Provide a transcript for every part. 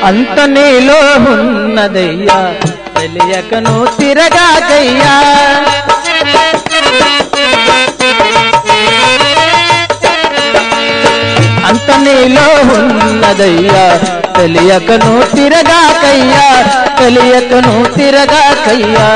అంత నీలో ఉన్నదయ్యా తెలియకను తిరగాకయ్యా అంత నీలో ఉన్నదయ్యా తెలియకను తిరగాకయ్యా తెలియకను తిరగాకయ్యా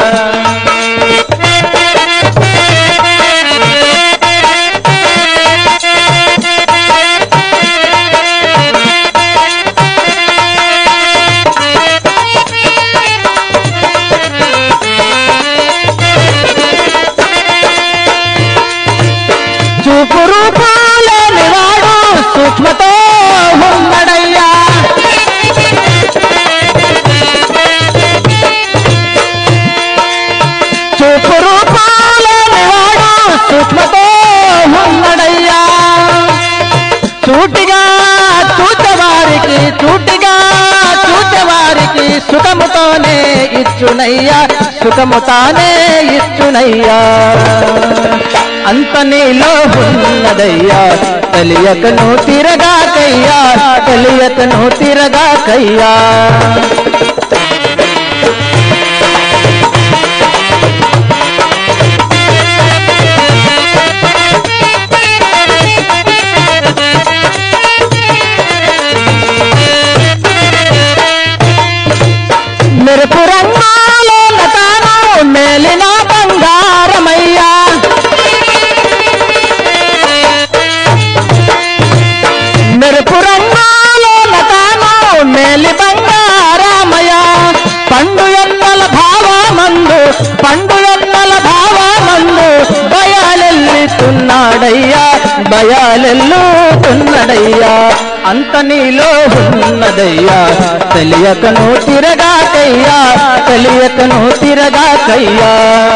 చూపు రూపాలేని వాడు సూక్ష్మతో ఉన్నడయ్యా చూపు రూపాలేని వాడు సూక్ష్మతో ఉన్నడయ్యా చూటిగా చూచవారికి చూటిగా చూచవారికి సుఖముతోనే ఇచ్చునయ్యా సుఖముతానే ఇచ్చునయ్యా అంత నీలో ఉన్నదయ్యా తెలియకను తిరగాకయ్యా తెలియకను తిరగాకయ్యా మెరుపు రంగాలో తాను మేలిన బంగారమయ్యా మెరుపు రంగాలో తాను మేలి బంగారమయ్య పండు ఎన్నల భావమందు పండు ఎన్నల భావమందు భయాలెల్లుతున్నాడయ్యా భయాలెల్లుతున్నాడయ్యా అంత నీలో ఉన్నదయ్యా తెలియకను తిరగాకయ్యా తెలియకను తిరగాకయ్యా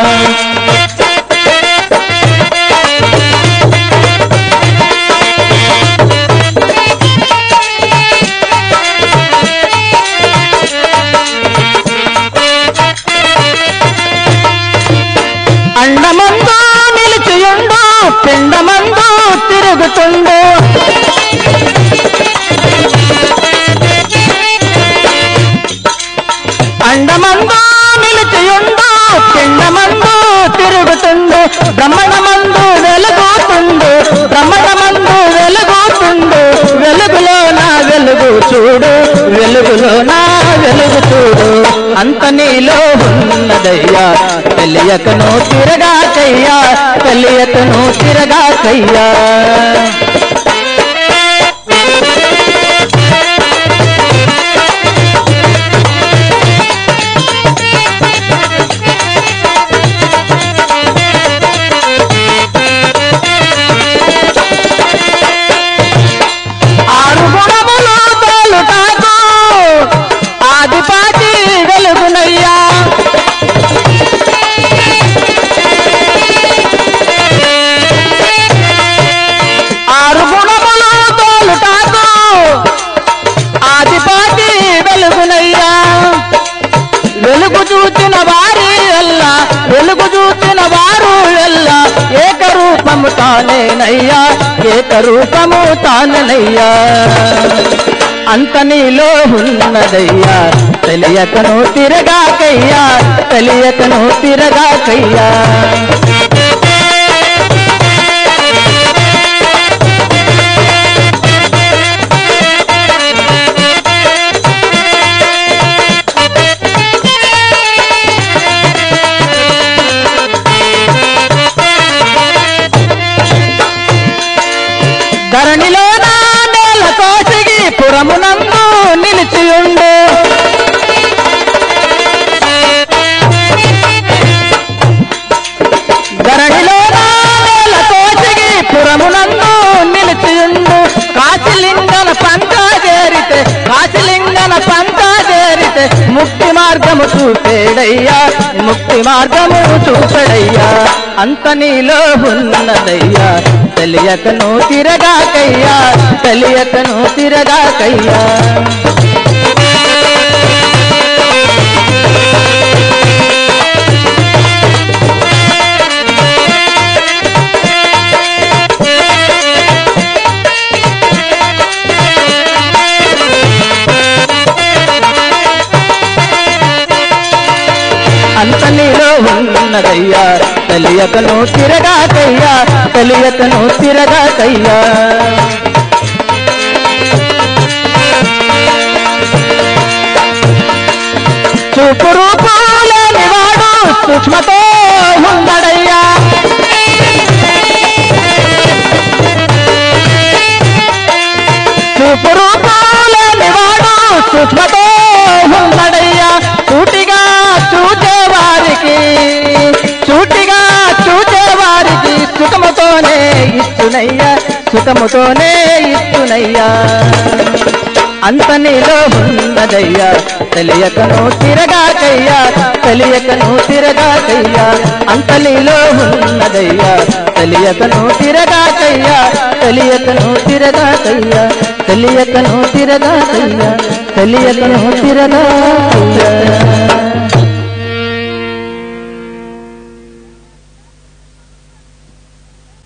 అండమందు నిలిచియుండు పిండమందు తిరుగుతుండు అండమందు నిలిచియుండు పిండమందు తిరుగుతుండు బ్రహ్మణమందు వెలుగుతుండు బ్రహ్మణమందు వెలుగుతుండు వెలుగులో నా వెలుగు చూడు వెలుగులో నా వెలుగు చూడు అంత నీలో ఉన్నదయ్యా తెలియకను తిరగాకయ్యా తెలియకను తిరగాకయ్యా ఆరు గుణములు తోలుతాకు ఆదిపాటి వెలుగునయ్యా ఆరు గుణములు తోలుతాకు ఆదిపాటి వెలుగునయ్యా వెలుగు చూచిన వారి ఎల్ల వెలుగు చూచిన వారు ఎల్ల ఏకరూపము తానేనయ్యా ఏకరూపము తాననయ్యా అంత నీలో ఉన్నదయ్యా తెలియకను తిరగాకయ్యా తెలియకను తిరగాకయ్యా ధరణిలో నా నేల కోసిగి పురమునందు నిలిచియుండు ధరణిలో నా నేల కోసిగి పురమునందు నిలిచియుండు కాశిలింగన పంచ చేరితే కాశిలింగన పంచ చేరితే ముక్తి మార్గము చూపేడయ్యా ముక్తి మార్గము చూపడయ్యా అంత నీలో ఉన్నదయ్యా తెలియకను తిరగాకయ్యా తెలియకను తిరగాకయ్యా అంత నీలో ఉన్నదయ్యా తెలియకను తిరగాకయ్యా తెలియకను తిరగాకయ్యా చూపు రూపాలేని వాడు సూక్ష్మతో ఉండడయ్యా చూపు రూపాలేని వాడు సూక్ష్మతో ఉండడయ్యా సూటిగా చూచేవారికి సూటిగా చూచేవారికి సుఖముతోనే ఇస్తునయ్యా సుఖముతోనే ఇస్తునయ్యా అంత నీలో ఉన్నదయ్యా తెలియకను తిరగాకయ్యా తెలియకను తిరగాకయ్యా అంత నీలో ఉన్నదయ్యా తెలియకను తిరగాకయ్యా తెలియకను తిరగాకయ్యా తెలియకను తిరగాకయ్యా తెలియకను తిరగాకయ్యా